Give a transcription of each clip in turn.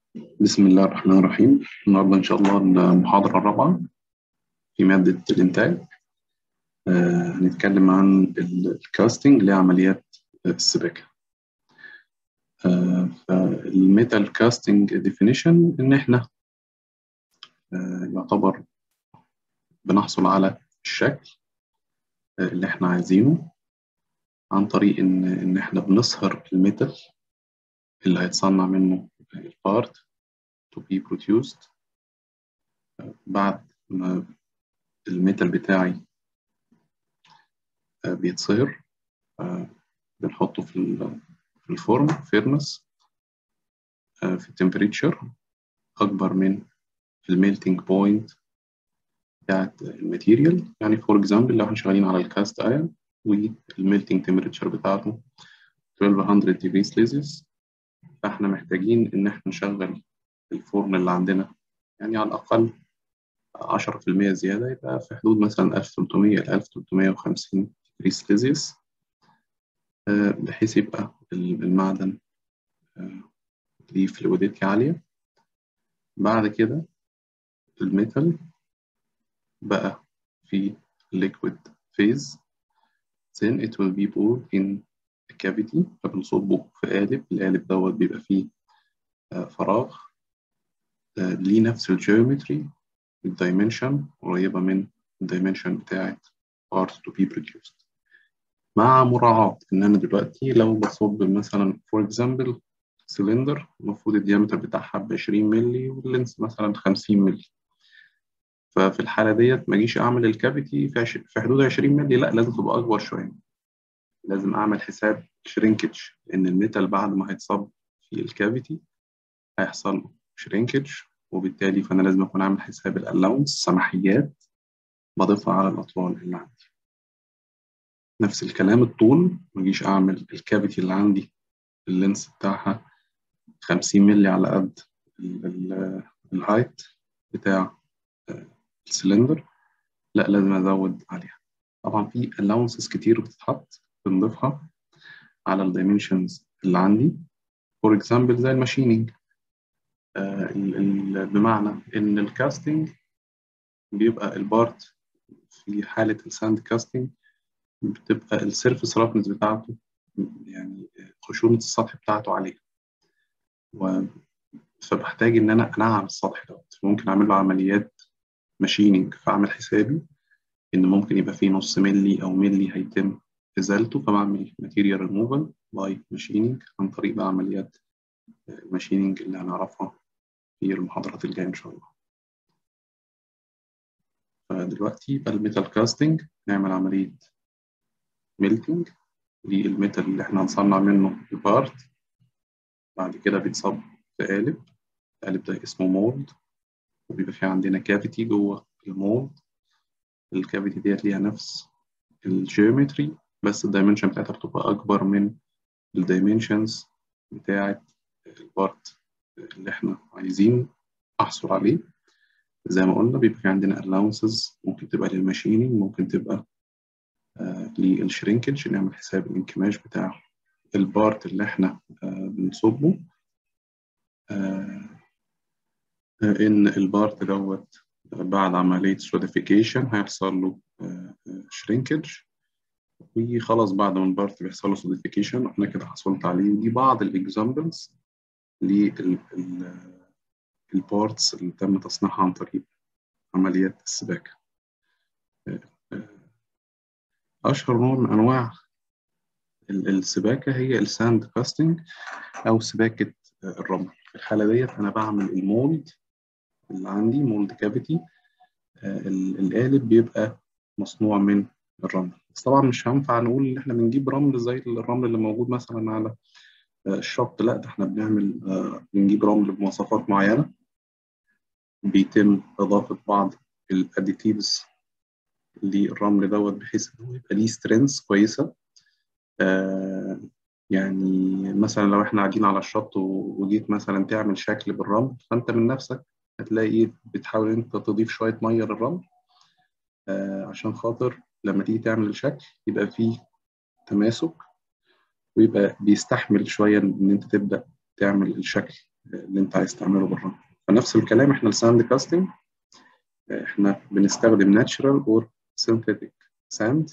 بسم الله الرحمن الرحيم النهارده إن شاء الله المحاضرة الرابعة في مادة الإنتاج آه، هنتكلم عن ال- الكاستنج لعمليات السباكة آه، فالميتال كاستنج ديفينيشن إن إحنا آه، يعتبر بنحصل على الشكل آه، اللي إحنا عايزينه عن طريق إن إن إحنا بنصهر الميتال اللي هيتصنع منه البارت to be produced آه، بعد ما الميتال بتاعي آه، بيتصهر آه، بنحطه في ال- في الفورم فيرنس في التمبريتشر أكبر من الميلتنج بوينت بتاعت الماتيريال يعني فور اكزامبل لو احنا شغالين على الكاست ايرون والميلتنج تمبريتشر بتاعته 1200 ديجري سيلسيوس فاحنا محتاجين ان احنا نشغل الفورن اللي عندنا يعني على الاقل 10% زياده يبقى في حدود مثلا 1300 ل 1350 ديجري سيلسيوس آه، بحيث يبقى المعدن آه، ليه فلويديتي عاليه بعد كده الميتال بقى في liquid phase then it will be poured in a cavity فبنصبه في قالب القالب دوت بيبقى فيه آه، فراغ آه، ليه نفس الجيومتري الدايمنشن قريبة من الدايمنشن بتاعت part to be produced مع مراعاة إن أنا دلوقتي لو بصب مثلا for example سلندر المفروض الديامتر بتاعها ب 20 مللي واللينس مثلا 50 مللي ففي الحالة ديت ما أجيش أعمل الكافيتي في, عش... في حدود 20 مللي لا لازم تبقى أكبر شوية لازم أعمل حساب شرينكج لأن الميتال بعد ما هيتصب في الكافيتي هيحصل له شرينكج وبالتالي فأنا لازم أكون عامل حساب الألاونس سماحيات بضيفها على الأطوال اللي عندي نفس الكلام الطول ما أجيش أعمل الكافيتي اللي عندي اللينس بتاعها 50 مللي على قد ال- ال- الهايت بتاع آه، السلندر لا لازم ازود عليها طبعا في allowances كتير بتتحط بنضيفها على الدايمنشنز اللي عندي فور اكزامبل زي الماشينينج آه ال- ال- بمعنى ان الكاستنج بيبقى البارت في حالة الساند كاستنج بتبقى السيرفيس رافنس بتاعته يعني خشونة السطح بتاعته عالية و... فبحتاج إن أنا أنعم السطح دوت ممكن أعمل له عمليات ماشينينج فأعمل حسابي إن ممكن يبقى فيه نص ملي أو ملي هيتم إزالته فبعمل ماتيريال ريموفال باي ماشينينج عن طريق بقى عمليات الماشينينج اللي هنعرفها في المحاضرات الجاية إن شاء الله. فدلوقتي يبقى الميتال كاستنج نعمل عملية ميلتنج للميتال اللي إحنا هنصنع منه البارت بعد كده بيتصب في قالب القالب ده اسمه مولد وبيبقى في عندنا كافيتي جوه المولد الكافيتي ديت ليها نفس الجيومتري بس الدايمنشن بتاعتها بتبقى أكبر من الدايمنشنز بتاعت البارت اللي احنا عايزين أحصل عليه زي ما قلنا بيبقى في عندنا allowances ممكن تبقى للماشينينج ممكن تبقى آه للشرينكج نعمل حساب الانكماش بتاع البارت اللي احنا آه بنصبه آه آه، إن البارت دوت بعد عملية سوديفيكيشن هيحصل له شرينكج وخلاص بعد ما البارت بيحصل له سوديفيكيشن احنا كده حصلت عليه ودي بعض الاكزامبلز للبارتس اللي تم تصنيعها عن طريق عمليات السباكة آه، آه، أشهر نوع من أنواع ال- السباكة هي الساند كاستنج أو سباكة آه، الرمل في الحالة ديت أنا بعمل المولد اللي عندي مولد كافيتي القالب بيبقى مصنوع من الرمل بس طبعا مش هينفع نقول ان احنا بنجيب رمل زي الرمل اللي موجود مثلا على آه، الشط لا ده احنا بنعمل آه، بنجيب رمل بمواصفات معينة بيتم إضافة بعض الاديتيفز للرمل دوت بحيث إن هو يبقى ليه سترينث كويسة آه، يعني مثلا لو احنا قاعدين على الشط و- وجيت مثلا تعمل شكل بالرمل فانت من نفسك هتلاقي ايه بتحاول انت تضيف شوية مية للرمل آه، عشان خاطر لما تيجي تعمل الشكل يبقى فيه تماسك ويبقى بيستحمل شوية إن أنت تبدأ تعمل الشكل اللي انت عايز تعمله بالرمل فنفس الكلام احنا الساند كاستنج احنا بنستخدم ناتشرال اور سينثيتيك ساند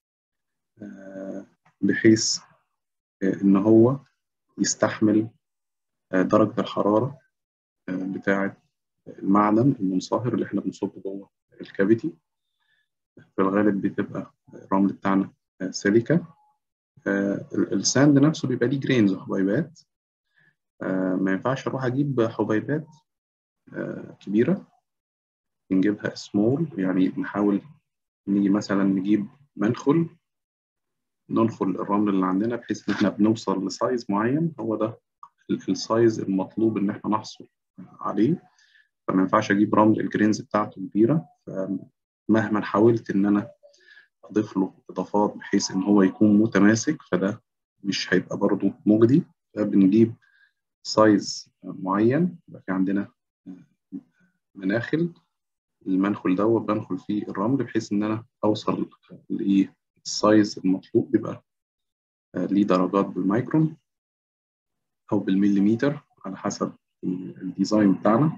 بحيث ان هو يستحمل درجة الحرارة بتاعة المعدن المنصهر اللي احنا بنصبه جوه الكافيتي في الغالب بتبقى الرمل بتاعنا سيليكا الساند نفسه بيبقى ليه جرينز وحبيبات ما ينفعش اروح اجيب حبيبات كبيرة نجيبها سمول يعني نحاول نيجي مثلا نجيب منخل ننخل الرمل اللي عندنا بحيث ان احنا بنوصل لسايز معين هو ده السايز المطلوب ان احنا نحصل عليه فما ينفعش اجيب رمل الجرينز بتاعته كبيره فمهما حاولت ان انا اضيف له اضافات بحيث ان هو يكون متماسك فده مش هيبقى برضه مجدي فبنجيب سايز معين يبقى في عندنا مناخل المنخل دوت بنخل فيه الرمل بحيث ان انا اوصل لايه السايز المطلوب بيبقى ليه درجات بالمايكرون او بالمليمتر على حسب الديزاين بتاعنا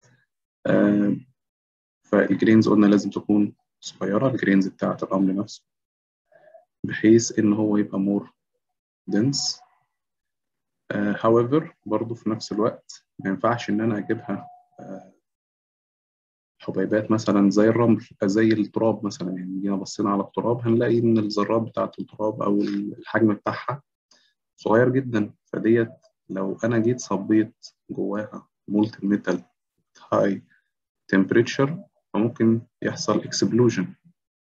فالجرينز قلنا لازم تكون صغيره الجرينز بتاعه الرمل نفسه بحيث ان هو يبقى مور دنس however برضه في نفس الوقت ما ينفعش ان انا اجيبها حبيبات مثلا زي الرمل زي التراب مثلا يعني جينا بصينا على التراب هنلاقي ان الذرات بتاعه التراب او الحجم بتاعها صغير جدا فديت لو انا جيت صبيت جواها مولت ميتال هاي تمبريتشر فممكن يحصل اكسبلوجن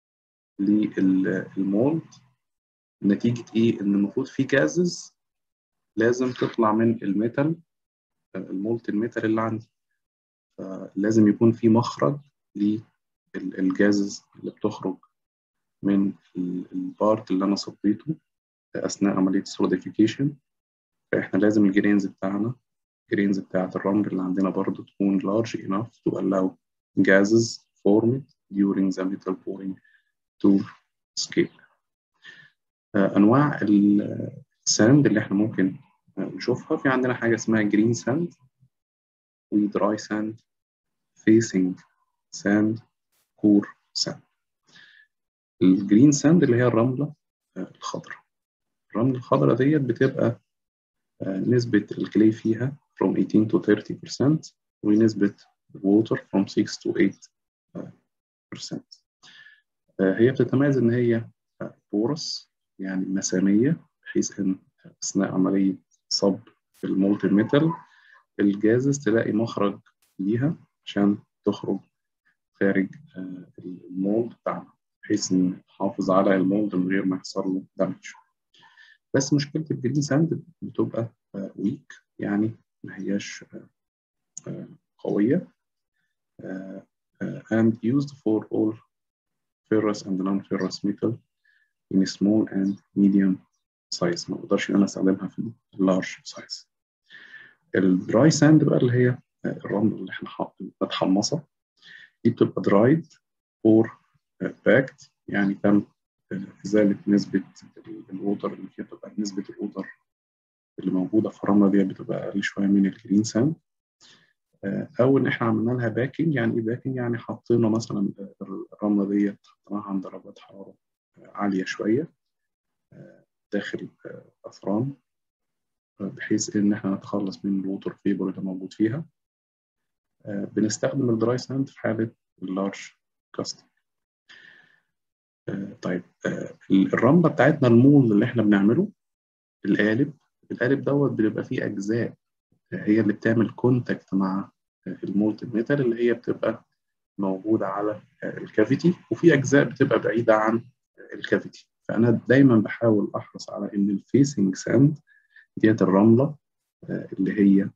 للمولد نتيجة ايه ان المفروض في جازز لازم تطلع من الميتال المولت الميتال اللي عندي فلازم يكون في مخرج للجازز اللي بتخرج من البارت اللي انا صبيته اثناء عمليه السوليديفيكيشن فاحنا لازم الجرينز بتاعنا الجرينز بتاعه الرمل اللي عندنا برضو تكون large enough to allow gases formed during the metal pouring to scale انواع الساند اللي احنا ممكن نشوفها في عندنا حاجه اسمها جرين ساند ودراي ساند فيسنج ساند كور ساند الجرين ساند اللي هي الرملة الخضراء الرملة الخضراء ديت بتبقى نسبة الكلي فيها from 18 to 30% ونسبة الووتر from 6 to 8% هي بتتميز إن هي بورس يعني مسامية بحيث إن أثناء عملية صب المولت ميتال الجازز تلاقي مخرج ليها عشان تخرج خارج المولد بتاعنا بحيث ان نحافظ على المولد من غير ما يحصل له دامج بس مشكله الجرين ساند بتبقى ويك يعني ما هياش قويه and used for all ferrous and non-ferrous metal in small and medium size ما بقدرش ان انا استخدمها في اللارج سايز الدراي ساند بقى اللي هي الرمل اللي احنا متحمصه دي بتبقى درايد اور باكد يعني تم ازاله نسبه الووتر اللي فيها بتبقى نسبه الووتر اللي موجوده في الرمله دي بتبقى اقل شويه من الجرين ساند او ان احنا عملنا لها باكينج يعني ايه باكينج يعني حطينا مثلا الرمله ديت حطيناها عند درجات حراره عاليه شويه داخل اثران بحيث ان احنا نتخلص من الووتر فيبر اللي موجود فيها بنستخدم الدراي ساند في حاله اللارج كاستنج طيب الرمله بتاعتنا المول اللي احنا بنعمله القالب القالب دوت بيبقى فيه اجزاء هي اللي بتعمل كونتاكت مع المولت ميتال اللي هي بتبقى موجوده على الكافيتي وفي اجزاء بتبقى بعيده عن الكافيتي فانا دايما بحاول احرص على ان الفيسنج ساند ديت الرمله اللي هي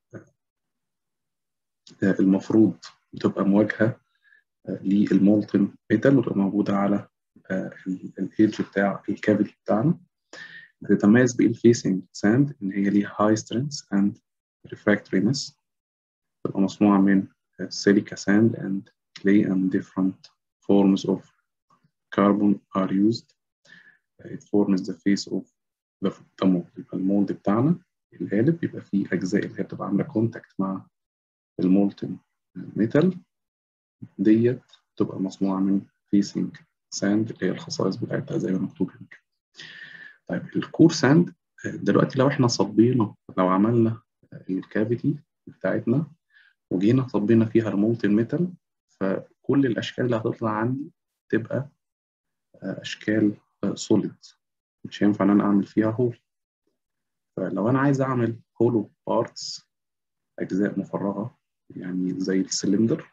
المفروض بتبقى مواجهه للمولتن ميتال وتبقى موجوده على الايدج بتاع الكافيتي بتاعنا بتتميز بالفيسنج ساند ان هي ليها هاي سترينث اند refractoriness تبقى مصنوعه من silica sand and clay and different forms of carbon are used it forms the face of the mold يبقى المولد بتاعنا القالب بيبقى فيه أجزاء اللي هي بتبقى عاملة كونتاكت مع المولتن ميتال ديت تبقى مصنوعة من فيسنج ساند اللي هي الخصائص بتاعتها زي ما مكتوب هنا طيب الكور ساند دلوقتي لو احنا صبينا لو عملنا الكافيتي بتاعتنا وجينا صبينا فيها المولتن ميتال فكل الاشكال اللي هتطلع عندي تبقى اشكال سوليد مش هينفع ان انا اعمل فيها هول فلو انا عايز اعمل هولو بارتس اجزاء مفرغه يعني زي السلندر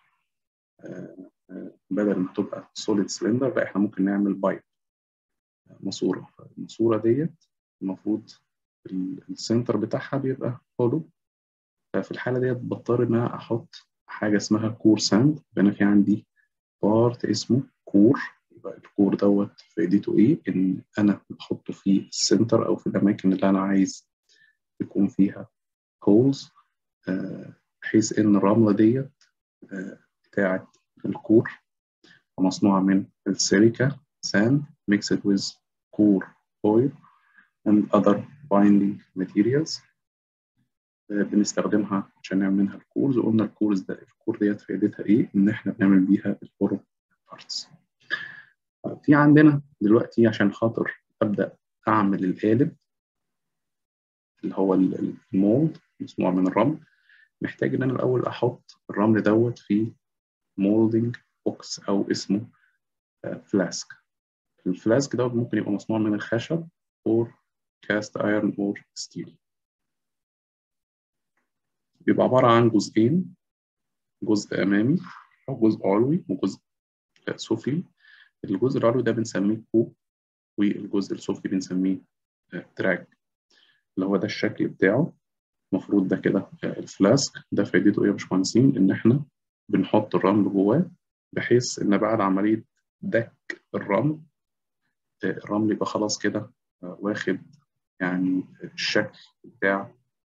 بدل ما تبقى سوليد سلندر لا احنا ممكن نعمل بايب ماسوره الماسوره ديت المفروض السنتر بتاعها بيبقى هولو ففي الحاله ديت بضطر ان انا احط حاجه اسمها كور ساند انا في عندي بارت اسمه كور يبقى الكور دوت فائدته ايه ان انا بحطه في السنتر او في الاماكن اللي انا عايز يكون فيها هولز بحيث ان الرمله ديت بتاعه الكور مصنوعه من السيليكا sand mixed with core oil and other binding materials بنستخدمها عشان نعمل منها الكورز وقلنا الكورز ده الكور ديت فائدتها ايه؟ ان احنا بنعمل بيها الفورو بارتس. في عندنا دلوقتي عشان خاطر ابدا اعمل القالب اللي هو المولد مصنوع من الرمل محتاج ان انا الاول احط الرمل دوت في مولدنج بوكس او اسمه فلاسك. الفلاسك دوت ممكن يبقى مصنوع من الخشب اور كاست ايرون اور ستيل. بيبقى عبارة عن جزئين جزء أمامي أو جزء علوي وجزء سفلي الجزء العلوي ده بنسميه كوب والجزء السفلي بنسميه تراك اللي هو ده الشكل بتاعه المفروض ده كده الفلاسك ده فايدته ايه يا باشمهندسين ان احنا بنحط الرمل جواه بحيث ان بعد عملية دك الرمل الرمل يبقى خلاص كده واخد يعني الشكل بتاع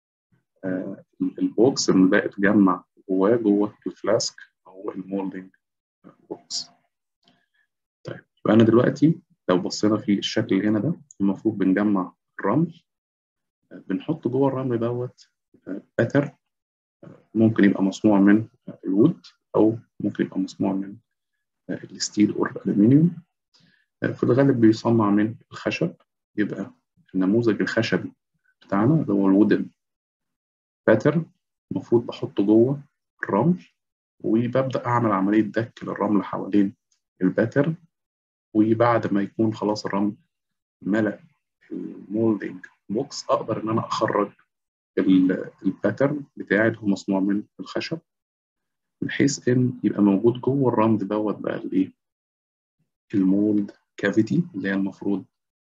البوكس اللي ده اتجمع جواه جوه الفلاسك او المولدنج بوكس طيب يبقى انا دلوقتي لو بصينا في الشكل اللي هنا ده المفروض بنجمع الرمل بنحط جوه الرمل دوت باتر ممكن يبقى مصنوع من الوود او ممكن يبقى مصنوع من الستيل او الالومنيوم في الغالب بيصنع من الخشب يبقى النموذج الخشبي بتاعنا اللي هو الوودن باترن المفروض بحطه جوه الرمل وببدأ أعمل عملية دك للرمل حوالين الباترن وبعد ما يكون خلاص الرمل ملأ المولدنج بوكس أقدر إن أنا أخرج الباترن بتاعي اللي هو مصنوع من الخشب بحيث إن يبقى موجود جوه الرمل دوت بقى الإيه؟ المولد كافيتي اللي هي المفروض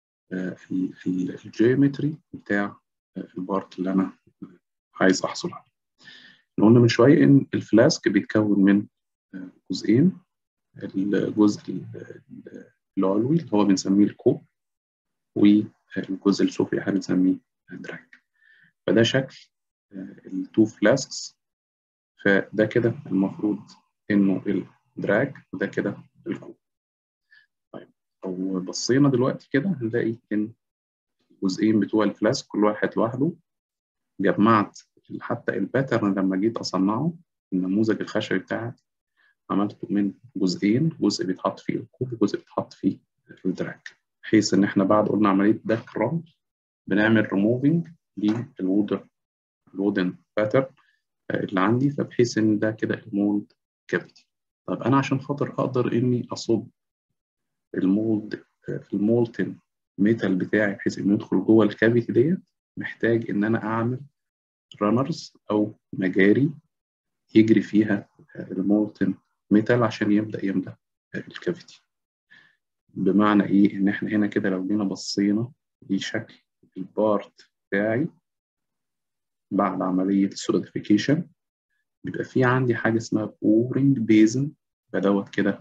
الجيومتري بتاع البارت اللي أنا عايز احصل عليه. قلنا من شويه ان الفلاسك بيتكون من جزئين الجزء العلوي اللي هو بنسميه الكوب والجزء السفلي احنا بنسميه دراج فده شكل التو فلاسكس فده كده المفروض انه الدراج وده كده الكوب طيب لو بصينا دلوقتي كده هنلاقي ان الجزئين بتوع الفلاسك كل واحد لوحده جمعت حتى الباترن لما جيت اصنعه النموذج الخشبي بتاعي عملته من جزئين جزء بيتحط فيه الكوب وجزء بيتحط فيه الدراج بحيث ان احنا بعد قلنا عمليه دك الرمل بنعمل ريموفينج للوودر الودن باترن اللي عندي فبحيث ان ده كده المولد كافيتي طب انا عشان خاطر اقدر اني اصب المولد المولتن ميتال بتاعي بحيث انه يدخل جوه الكافيتي ديت محتاج ان انا اعمل رانرز او مجاري يجري فيها المولتن ميتال عشان يبدا يملى الكافيتي بمعنى ايه ان احنا هنا كده لو جينا بصينا لشكل البارت بتاعي بعد عمليه السوليديفيكيشن بيبقى في عندي حاجه اسمها بورنج بيزن فدوت كده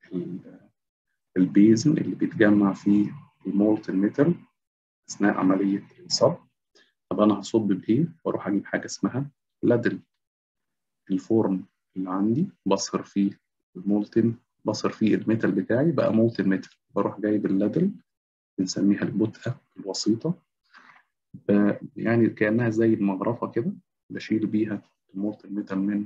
البيزن اللي بيتجمع فيه المولتن ميتال اثناء عمليه الصب طب انا هصب بايه واروح اجيب حاجه اسمها لادل الفورم اللي عندي بصهر فيه المولتن بصهر فيه الميتال بتاعي بقى مولتن ميتال بروح جايب اللادل بنسميها البتقه الوسيطه يعني كأنها زي المغرفة كده بشيل بيها المولتن ميتال من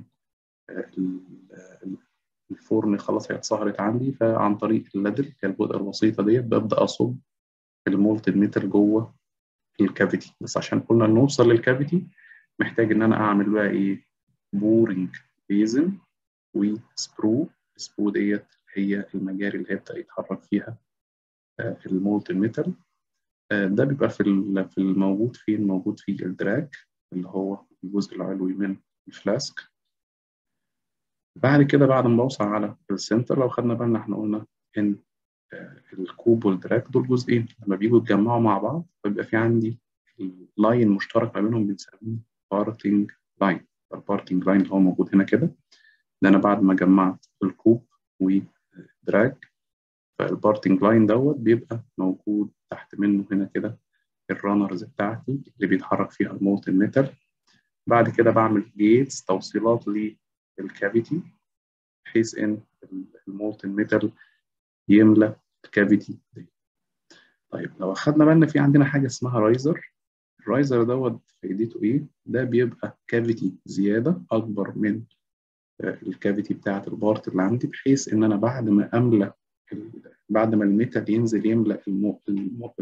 الفرن خلاص هي اتصهرت عندي فعن طريق اللدل البؤرة البسيطة ديت ببدأ أصب المولتن ميتال جوه الكافيتي بس عشان قلنا نوصل للكافيتي محتاج إن أنا أعمل بقى إيه بورنج بيزن وسبرو السبرو ديت هي المجاري اللي هيبدأ يتحرك فيها المولتن ميتال ده بيبقى في في الموجود فين موجود في الدراج اللي هو الجزء العلوي من الفلاسك بعد كده بعد ما بوصل على السنتر لو خدنا بالنا احنا قلنا ان الكوب والدراج دول جزئين لما بيجوا يتجمعوا مع بعض فبيبقى في عندي لاين مشترك ما بينهم بنسميه بارتنج لاين البارتنج لاين اللي هو موجود هنا كده ده انا بعد ما جمعت الكوب ودراج فالبارتنج لاين دوت بيبقى موجود تحت منه هنا كده الرانرز بتاعتي اللي بيتحرك فيها المولتن ميتال بعد كده بعمل جيتس توصيلات للكافيتي بحيث ان المولتن ميتال يملى الكافيتي دي طيب لو اخدنا بالنا في عندنا حاجه اسمها رايزر الرايزر دوت فايدته ايه ده بيبقى كافيتي زياده اكبر من الكافيتي بتاعه البارت اللي عندي بحيث ان انا بعد ما املى بعد ما الميتال ينزل يملى المو... المو...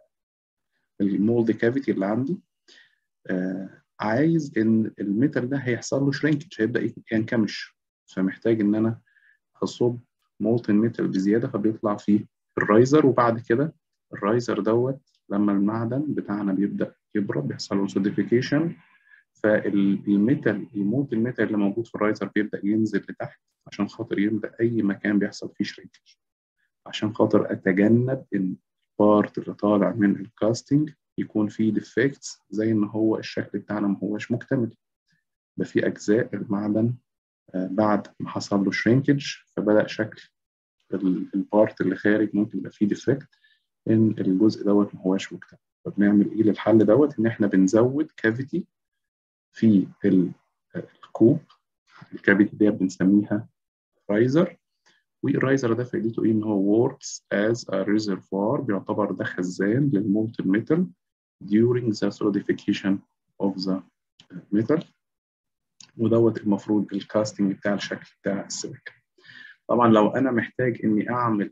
المولد كافيتي اللي عندي آه عايز ان الميتال ده هيحصل له شرينكج هيبدا ينكمش فمحتاج ان انا اصب مولتن ميتال بزياده فبيطلع فيه الرايزر وبعد كده الرايزر دوت لما المعدن بتاعنا بيبدا يبرد بيحصل له سوديفيكيشن فالميتال المولتن ميتال اللي موجود في الرايزر بيبدا ينزل لتحت عشان خاطر يبدا اي مكان بيحصل فيه شرينكج عشان خاطر اتجنب ان البارت اللي طالع من الكاستنج يكون فيه ديفكتس زي ان هو الشكل بتاعنا ما هوش مكتمل ده في اجزاء المعدن بعد ما حصل له شرينكج فبدا شكل البارت اللي خارج ممكن يبقى فيه ديفكت ان الجزء دوت ما هوش مكتمل فبنعمل ايه للحل دوت ان احنا بنزود كافيتي في الكوب الكافيتي دي بنسميها رايزر والرايزر ده فائدته ايه ان هو works as a reservoir بيعتبر ده خزان للمولتن ميتال during the solidification of the metal ودوت المفروض الكاستنج بتاع الشكل بتاع السيليكا طبعا لو انا محتاج اني اعمل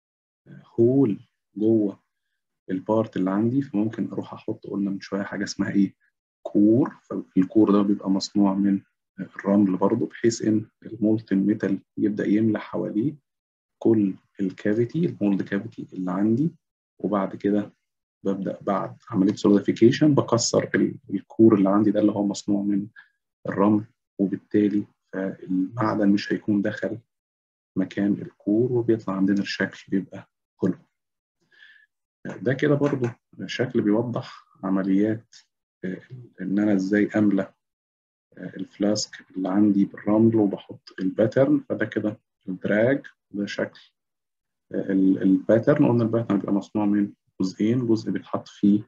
هول جوه البارت اللي عندي فممكن اروح احط قلنا من شويه حاجه اسمها ايه كور فالكور ده بيبقى مصنوع من الرمل برضه بحيث ان المولتن ميتال يبدا يملى حواليه كل الكافيتي المولد كافيتي اللي عندي وبعد كده ببدا بعد عمليه سوليديفيكيشن بكسر الكور اللي عندي ده اللي هو مصنوع من الرمل وبالتالي المعدن مش هيكون دخل مكان الكور وبيطلع عندنا الشكل بيبقى كله ده كده برضو شكل بيوضح عمليات ان انا ازاي املى الفلاسك اللي عندي بالرمل وبحط الباترن فده كده الدراج ده شكل الباترن قلنا الباترن بيبقى مصنوع من جزئين جزء بيتحط فيه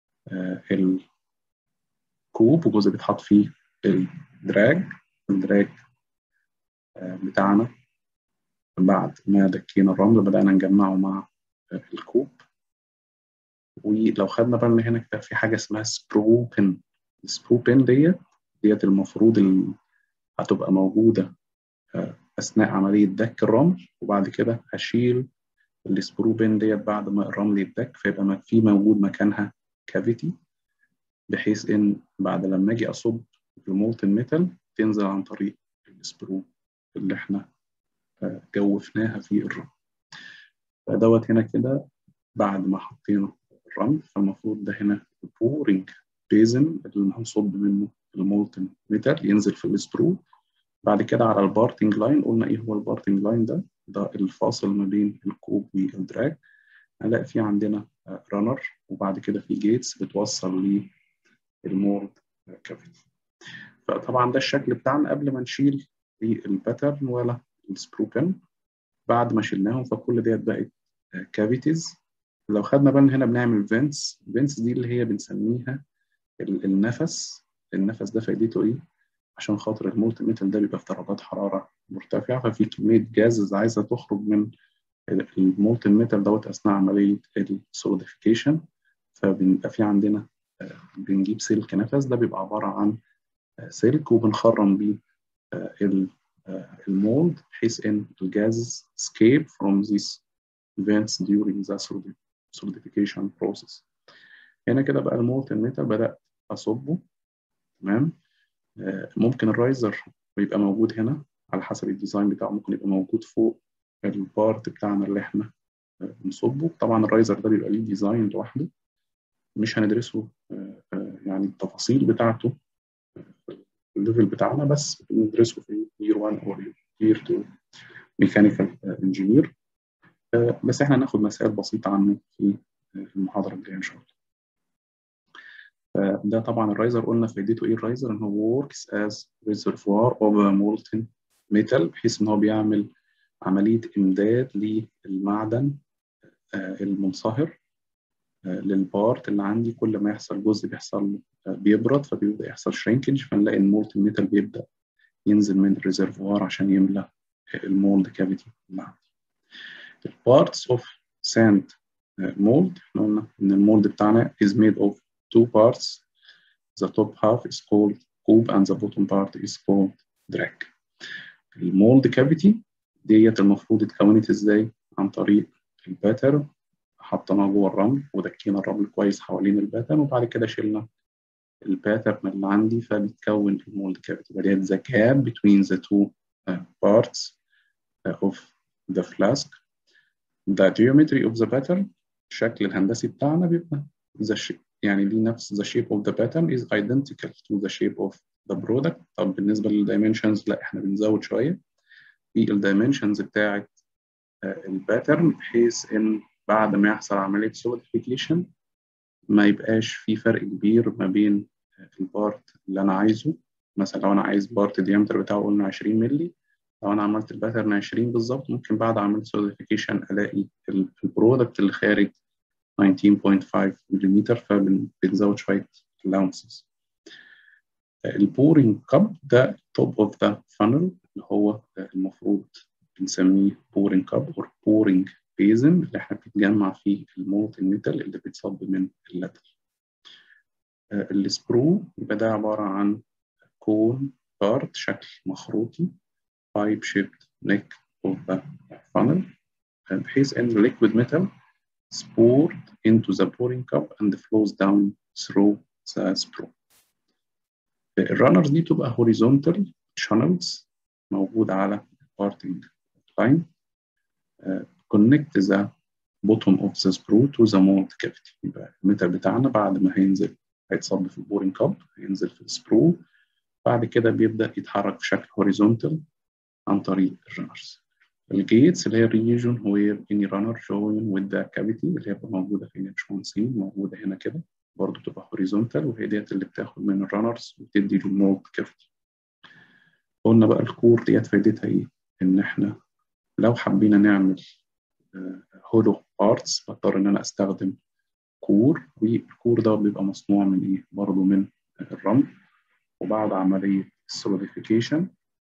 الكوب وجزء بيتحط فيه الدراج الدراج بتاعنا بعد ما دكينا الرمل بدأنا نجمعه مع الكوب ولو خدنا بالنا هنا كده في حاجة اسمها سبرو بين السبرو بين ديت ديت المفروض اللي هتبقى موجودة أثناء عملية دك الرمل وبعد كده هشيل السبرو بين ديت بعد ما الرمل يتدك فيبقى في موجود مكانها كافيتي بحيث إن بعد لما أجي أصب المولتن ميتال تنزل عن طريق السبرو اللي إحنا جوفناها في الرمل فدوت هنا كده بعد ما حطينا الرمل فالمفروض ده هنا البورنج بيزن اللي هنصب منه المولتن ميتال ينزل في السبرو بعد كده على البارتنج لاين قلنا ايه هو البارتنج لاين ده ده الفاصل ما بين الكوب والدراج هنلاقي في عندنا رانر وبعد كده في جيتس بتوصل للمولد كافيتي فطبعا ده الشكل بتاعنا قبل ما نشيل الباترن ولا السبرو بين بعد ما شلناهم فكل ديت بقت كافيتيز لو خدنا بالنا هنا بنعمل فينتس فينتس دي اللي هي بنسميها النفس النفس ده فايدته ايه عشان خاطر المولت ميتال ده بيبقى في درجات حراره مرتفعه ففي كميه جازز عايزه تخرج من المولت ميتال دوت اثناء عمليه السوليديفيكيشن فبيبقى في عندنا بنجيب سلك نفس ده بيبقى عباره عن سلك وبنخرم بيه المولد بحيث ان الجاز escape from these events during the solidification process هنا كده بقى المولتن ميتال بدأت أصبه تمام ممكن الرايزر يبقى موجود هنا على حسب الديزاين بتاعه ممكن يبقى موجود فوق البارت بتاعنا اللي احنا بنصبه طبعا الرايزر ده بيبقى ليه ديزاين لوحده مش هندرسه يعني التفاصيل بتاعته الليفل بتاعنا بس بندرسه في يير 1 او يير 2 ميكانيكال انجينير بس احنا هناخد مسائل بسيطه عنه في المحاضره الجايه ان شاء الله فده طبعا الرايزر قلنا فايدته ايه الرايزر ان هو works as reservoir of a molten metal بحيث ان هو بيعمل عمليه امداد للمعدن المنصهر للبارت اللي عندي كل ما يحصل جزء بيحصل بيبرد فبيبدا يحصل شرينكج فنلاقي المولتن ميتال بيبدا ينزل من الريزرفوار عشان يملى المولد كافيتي اللي عندي البارتس اوف ساند مولد احنا قلنا ان المولد بتاعنا is made of two parts the top half is called cube and the bottom part is called drag المولد كافيتي ديت المفروض اتكونت ازاي عن طريق الباترن حطيناه جوه الرمل ودكينا الرمل كويس حوالين الباترن وبعد كده شلنا الباترن اللي عندي فبيتكون المولد كافيتي بدأت the gap between the two uh, parts uh, of the flask the geometry of the pattern الشكل الهندسي بتاعنا بيبقى the shape يعني دي نفس the shape of the pattern is identical to the shape of the product طب بالنسبة للdimensions لا احنا بنزود شوية في الدايمنشنز بتاعت الباترن بحيث ان بعد ما يحصل عملية solidification ما يبقاش في فرق كبير ما بين البارت اللي انا عايزه مثلا لو انا عايز بارت الديامتر بتاعه قلنا 20 مللي لو انا عملت الباترن 20 بالظبط ممكن بعد عملية solidification الاقي البرودكت اللي خارج 19.5 ملم فبنزود شوية allowances البورينج كاب ده top of the funnel اللي هو المفروض بنسميه بورينج كاب or بورينج بيزن اللي احنا بنتجمع فيه المولتن ميتال اللي بيتصب من اللتر السبرو يبقى ده عبارة عن كون بارت شكل مخروطي pipe shaped neck of the funnel بحيث ان liquid metal is poured into the pouring cup and flows down through the sprue. الرانرز دي بتبقى horizontal channels موجودة على parting line uh, connect the bottom of the sprue to the mold cavity يبقى الميتال بتاعنا بعد ما هينزل هيتصب في البورينج كاب هينزل في السبرو بعد كده بيبدأ يتحرك في شكل horizontal عن طريق الرانرز الجيتس اللي هي الريجون where any runner join with the cavity اللي هي موجودة فين يا باشمهندسين موجودة هنا كده برضه بتبقى horizontal وهي ديت اللي بتاخد من الرانرز وتدي للمولد كافيتي قلنا بقى الكور ديت فايدتها ايه؟ ان احنا لو حبينا نعمل هولو بارتس بضطر ان انا استخدم كور والكور ده بيبقى مصنوع من ايه؟ برضه من الرمل وبعد عملية السوليديفيكيشن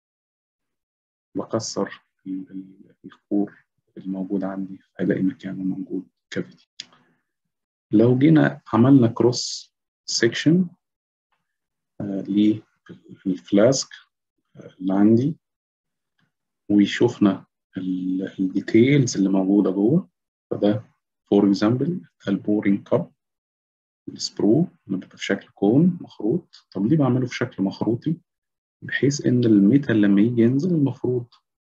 بكسر الكور الموجود عندي هلاقي مكانه موجود كافيتي لو جينا عملنا كروس سيكشن للفلاسك اللي عندي وشوفنا الديتيلز اللي موجودة جوه فده فور اكزامبل البورينج كاب السبرو اللي بيبقى في شكل كون مخروط طب ليه بعمله في شكل مخروطي بحيث ان الميتال لما يجي ينزل المفروض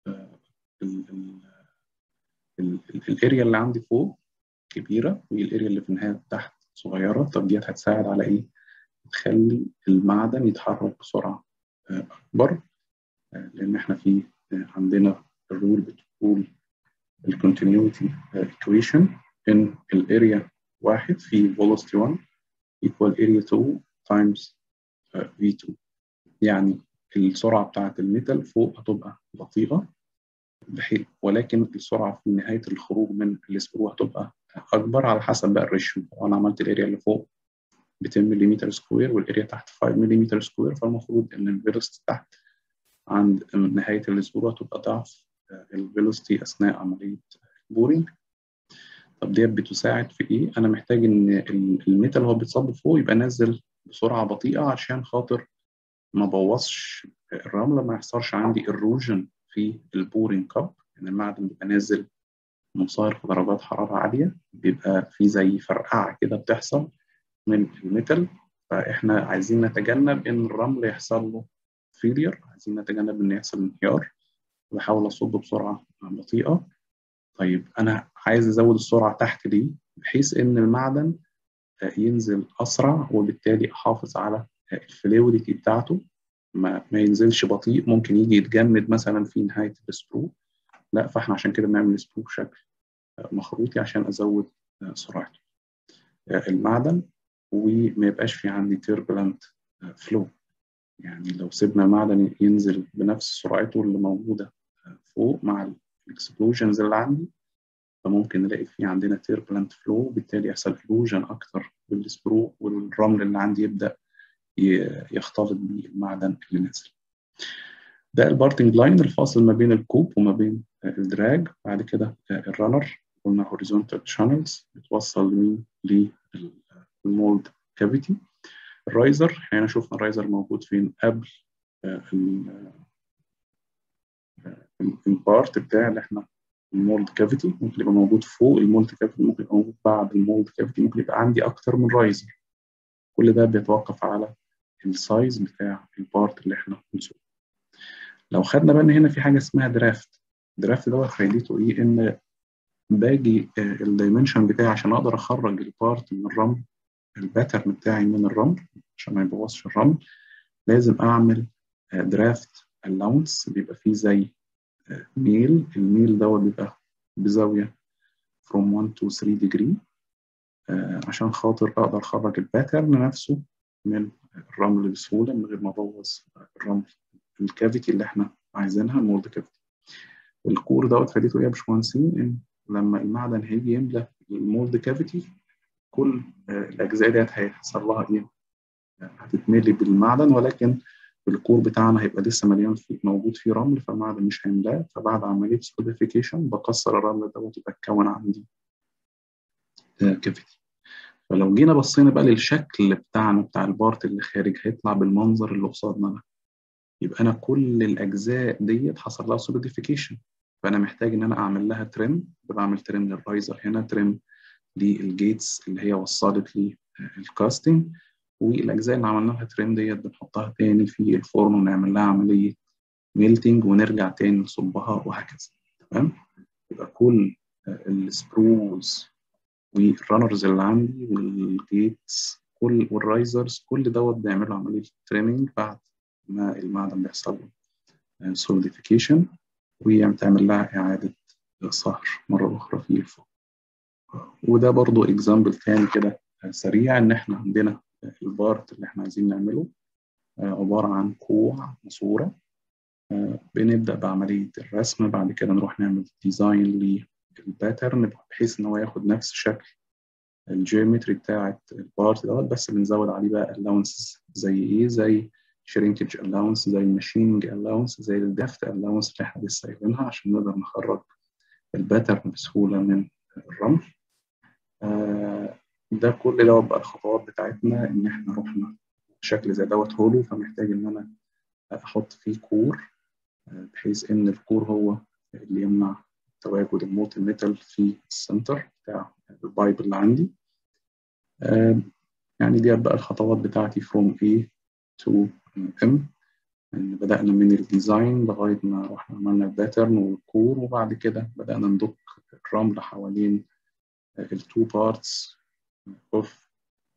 الاريا اللي عندي فوق كبيرة والاريا اللي في النهاية تحت صغيرة طب ديت هتساعد على ايه؟ تخلي المعدن يتحرك بسرعة أكبر لأن احنا في عندنا الرول بتقول الكونتينيوتي equation إن الاريا واحد في velocity 1 equal area 2 times v2 يعني السرعة بتاعت الميتال فوق هتبقى بطيئة بحيث ولكن السرعة في نهاية الخروج من السبرو هتبقى أكبر على حسب بقى الريشيو لو أنا عملت الاريا اللي فوق ب 10 ملم سكوير والاريا تحت 5 ملم سكوير فالمفروض إن الفيلوسيتي تحت عند نهاية السبرو هتبقى ضعف الفيلوسيتي أثناء عملية البورينج طب ديت بتساعد في ايه؟ انا محتاج ان الميتال اللي هو بيتصب فوق يبقى نازل بسرعه بطيئه عشان خاطر ما بوظش الرمله ما يحصلش عندي اروجن في البورين كاب ان المعدن بيبقى نازل منصهر في درجات حراره عاليه بيبقى في زي فرقعه كده بتحصل من الميتال فاحنا عايزين نتجنب ان الرمل يحصل له فيلير عايزين نتجنب ان يحصل انهيار بحاول اصب بسرعه بطيئه طيب انا عايز ازود السرعه تحت ليه بحيث ان المعدن ينزل اسرع وبالتالي احافظ على الفلويدتي بتاعته ما, ما ينزلش بطيء ممكن يجي يتجمد مثلا في نهايه السبرو لا فاحنا عشان كده بنعمل سبرو بشكل مخروطي عشان ازود سرعته المعدن وما يبقاش في عندي تيربلنت فلو يعني لو سيبنا المعدن ينزل بنفس سرعته اللي موجوده فوق مع الاكسبلوجنز اللي عندي فممكن نلاقي في عندنا تيربلنت فلو بالتالي يحصل ايروجن اكتر بالسبرو والرمل اللي عندي يبدا يختلط بالمعدن اللي نازل ده البارتنج لاين الفاصل ما بين الكوب وما بين الدراج بعد كده الرانر قلنا هوريزونتال شانلز بتوصل لمين للمولد كافيتي الرايزر هنا شفنا الرايزر موجود فين قبل البارت بتاع اللي احنا المولد كافيتي ممكن يبقى موجود فوق المولد كافيتي ممكن يبقى موجود بعد المولد كافيتي ممكن يبقى عندي اكتر من رايزر كل ده بيتوقف على السايز بتاع البارت اللي احنا بنسوقه لو خدنا بالنا هنا في حاجه اسمها درافت درافت دوت فايدته ايه ان باجي الدايمنشن بتاعي عشان اقدر اخرج البارت من الرمل الباترن بتاعي من الرمل عشان ما يبوظش الرمل لازم اعمل درافت الاونس بيبقى فيه زي ميل الميل دوت بيبقى بزاويه from 1 to 3 degree عشان خاطر اقدر اخرج الباترن نفسه من الرمل بسهوله من غير ما ابوظ الرمل الكافيتي اللي احنا عايزينها المولد كافيتي الكور دوت فادته ايه يا باشمهندسين ان لما المعدن هيجي يملى المولد كافيتي كل الاجزاء ديت هيحصل لها ايه هتتملي بالمعدن ولكن الكور بتاعنا هيبقى لسه مليان فيه موجود فيه رمل فالمعدن مش هيملاه فبعد عمليه سوليديفيكيشن بكسر الرمل دوت يبقى اتكون عندي كافيتي فلو جينا بصينا بقى للشكل بتاعنا بتاع البارت اللي خارج هيطلع بالمنظر اللي قصادنا ده يبقى انا كل الاجزاء ديت حصل لها سوليديفيكيشن فانا محتاج ان انا اعمل لها تريم بعمل تريم للرايزر هنا تريم للجيتس اللي هي وصلت لي الكاستنج والاجزاء اللي عملنا لها تريم ديت بنحطها تاني في الفرن ونعمل لها عمليه ميلتنج ونرجع تاني نصبها وهكذا تمام يبقى كل السبروز والرانرز اللي عندي والجيتس كل والرايزرز كل دوت بنعمل له عمليه تريمنج بعد ما المعدن بيحصل له سوليديفيكيشن وتعمل لها اعاده صهر مره اخرى في الفرن وده برضو اكزامبل تاني كده سريع ان احنا عندنا البارت اللي احنا عايزين نعمله عباره عن كوع ماسوره بنبدا بعمليه الرسم بعد كده نروح نعمل ديزاين للباترن بحيث ان هو ياخد نفس شكل الجيومتري بتاعه البارت دوت بس بنزود عليه بقى الاونسز زي ايه زي شرينكج الاونس زي الماشيننج الاونس زي الدفت الاونس اللي احنا لسه قايلينها عشان نقدر نخرج الباترن بسهوله من الرمل آه ده كل دوت بقى الخطوات بتاعتنا ان احنا رحنا شكل زي دوت هولو فمحتاج ان انا احط فيه كور بحيث ان الكور هو اللي يمنع تواجد المولتن ميتال في السنتر بتاع البايب اللي عندي آه يعني دي بقى الخطوات بتاعتي from A to M يعني بدأنا من الديزاين لغاية ما رحنا عملنا الباترن والكور وبعد كده بدأنا ندك الرمل حوالين التو بارتس اوف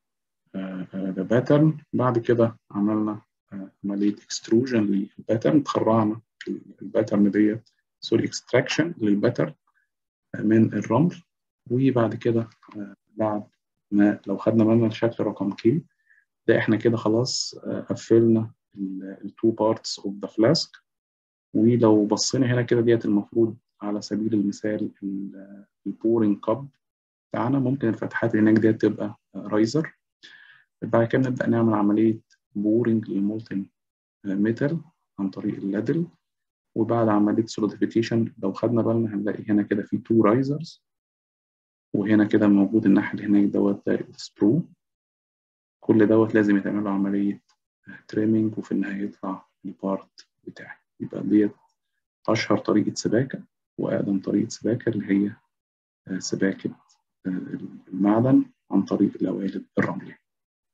ذا باترن بعد كده عملنا عملية اكستروجن للباترن تخرعنا الباترن ديت سوري اكستراكشن للباترن من الرمل وبعد كده بعد ما لو خدنا بالنا الشكل رقم كي ده احنا كده خلاص قفلنا التو بارتس اوف ذا فلاسك ولو بصينا هنا كده ديت المفروض على سبيل المثال البورنج كاب بتاعنا ممكن الفتحات اللي هناك ديت تبقى رايزر بعد كده نبدأ نعمل عملية بورنج للمولتن ميتال عن طريق اللادل وبعد عملية سوليديفيكيشن لو خدنا بالنا هنلاقي هنا كده في تو رايزرز وهنا كده موجود الناحية اللي هناك دوت ده السبرو كل دوت لازم يتعمل له عملية تريمينج وفي النهاية يطلع البارت بتاعي يبقى ديت أشهر طريقة سباكة وأقدم طريقة سباكة اللي هي سباكة المعدن عن طريق القوالب الرملية.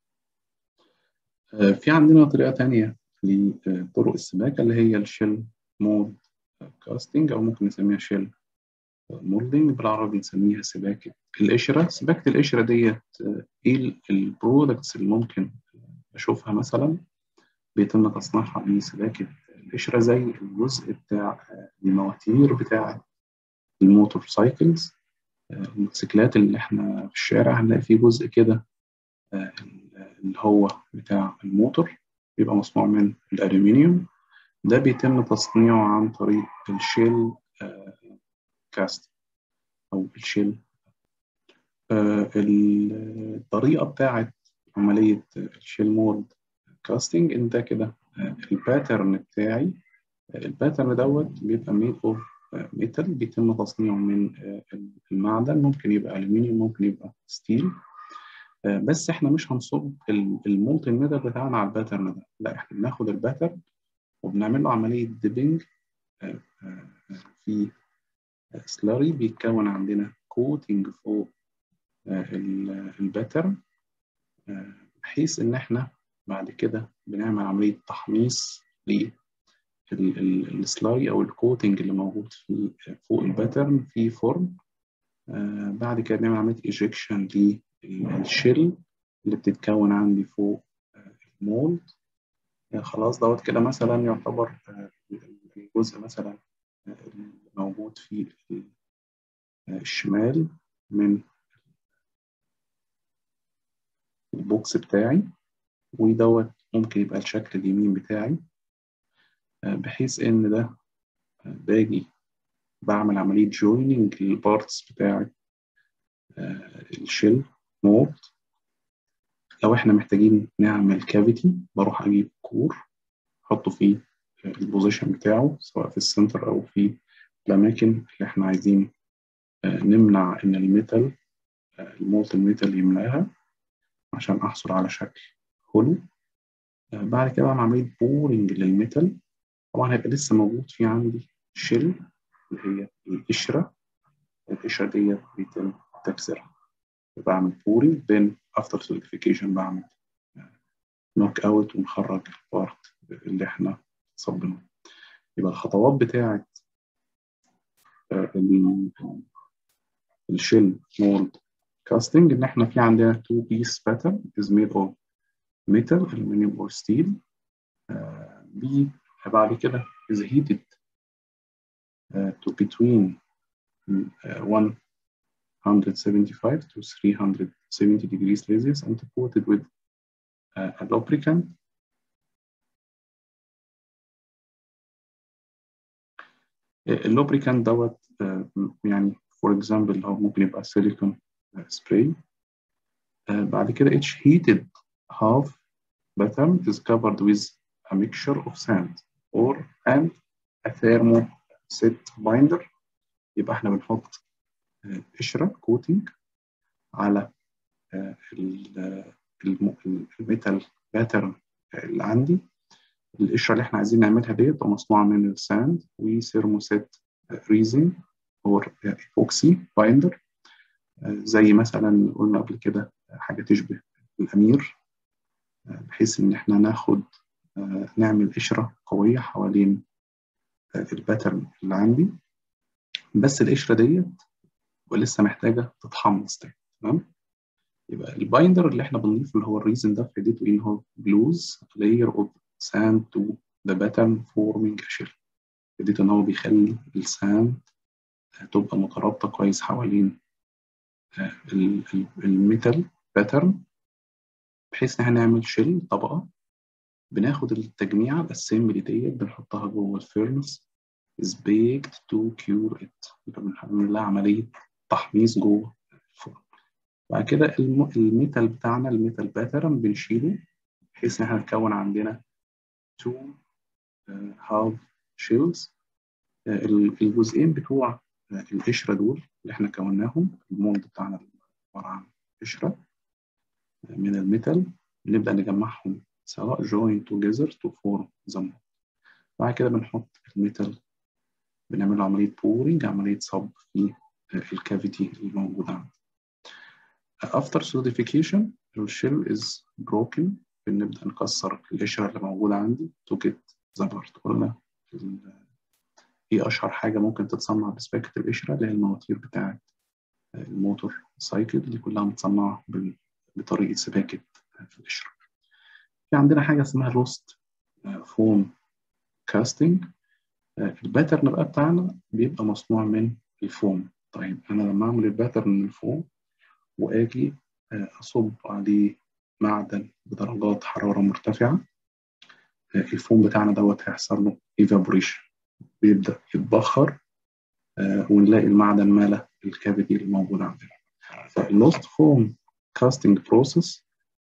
في عندنا طريقة تانية لطرق السباكة اللي هي الشيل مود كاستنج أو ممكن نسميها شيل مولدنج بالعربي نسميها سباكة القشرة سباكة القشرة ديت إيه البرودكتس اللي ممكن أشوفها مثلا بيتم تصنيعها من سباكة القشرة زي الجزء بتاع المواتير بتاعة الموتور سايكلز الموتوسيكلات اللي احنا في الشارع هنلاقي فيه جزء كده اللي هو بتاع الموتور بيبقى مصنوع من الألومنيوم ده بيتم تصنيعه عن طريق الشيل كاست أو الشيل الطريقة بتاعة عملية الشيل مود كاستنج إن ده كده الباترن بتاعي الباترن دوت بيبقى ميد اوف ميتال بيتم تصنيعه من المعدن ممكن يبقى ألومنيوم ممكن يبقى ستيل بس احنا مش هنصب المولتن ميتال بتاعنا على الباترن ده لا احنا بناخد الباترن وبنعمل له عملية ديبنج في سلاري بيتكون عندنا كوتنج فوق الباترن بحيث ان احنا بعد كده بنعمل عملية تحميص للسلاي او الكوتنج اللي موجود في فوق الباترن في فورم بعد كده بنعمل عملية ايجكشن للشيل اللي بتتكون عندي فوق المولد خلاص دوت كده مثلا يعتبر الجزء مثلا الموجود في الشمال من البوكس بتاعي ودوت ممكن يبقى الشكل اليمين بتاعي بحيث ان ده باجي بعمل عملية جويننج للبارتس بتاعت الشيل مود لو احنا محتاجين نعمل كافيتي بروح اجيب كور احطه في البوزيشن بتاعه سواء في السنتر او في الاماكن اللي احنا عايزين نمنع ان الميتال المولتن ميتال يملاها عشان احصل على شكل هولو بعد كده بعمل عملية بورنج للميتال طبعا هيبقى لسه موجود في عندي شيل اللي هي القشرة القشرة ديت بيتم تكسيرها بعمل بورنج then after solidification بعمل نوك اوت ونخرج البارت اللي احنا صبناه يبقى الخطوات بتاعة الشيل مولد كاستنج ان احنا في عندنا two piece pattern is made of metal aluminum or steel بي بعد كده is heated uh, to between uh, 175 to 370 degrees Celsius and coated with uh, a lubricant اللوبريكانت دوت يعني فور اكزامبل هو ممكن يبقى سيليكون سبراي بعد كده each heated half pattern is covered with a mixture of sand or and a thermoset binder يبقى احنا بنحط قشرة كوتنج على الميتال باترن اللي عندي القشرة اللي احنا عايزين نعملها ديت مصنوعة من الساند وثيرموسيت ريزن أو ايبوكسي بايندر زي مثلا قلنا قبل كده حاجة تشبه الأمير بحيث إن احنا ناخد نعمل قشرة قوية حوالين الباترن اللي عندي بس القشرة ديت ولسه محتاجة تتحمص تاني تمام يبقى البايندر اللي احنا بنضيفه اللي هو الريزن ده فايدته ايه ان هو جلوز layer of sand to the pattern forming a shell فايدته ان هو بيخلي الساند تبقى مترابطة كويس حوالين الميتال باترن بحيث ان احنا نعمل شيل طبقة بناخد التجميعة الاسمبلي ديت بنحطها جوه الفيرنس is baked to cure it يبقى بنعمل لها عملية تحميص جوه الفرن بعد كده الميتال بتاعنا الميتال باترن بنشيله بحيث ان احنا نكون عندنا two half shells الجزئين بتوع القشرة دول اللي احنا كوناهم المولد بتاعنا عبارة عن قشرة من الميتال نبدأ نجمعهم سواء join together to form the mold بعد كده بنحط الميتال بنعمل عملية بورينج عملية صب في الكافيتي اللي موجود عندي after solidification الشيل is broken بنبدأ نكسر القشرة اللي موجودة عندي to get the part قلنا ايه اشهر حاجه ممكن تتصنع بسباكه القشره اللي هي المواتير بتاعه الموتور سايكل دي كلها متصنعه بطريقه سباكه في القشره في عندنا حاجه اسمها لوست فوم كاستنج الباترن بقى بتاعنا بيبقى مصنوع من الفوم طيب انا لما اعمل الباترن من الفوم واجي اصب عليه معدن بدرجات حراره مرتفعه الفوم بتاعنا دوت هيحصل له ايفابوريشن بيبدأ يتبخر آه ونلاقي المعدن ماله الكافيتي اللي موجود عندنا فاللوست فوم كاستنج بروسيس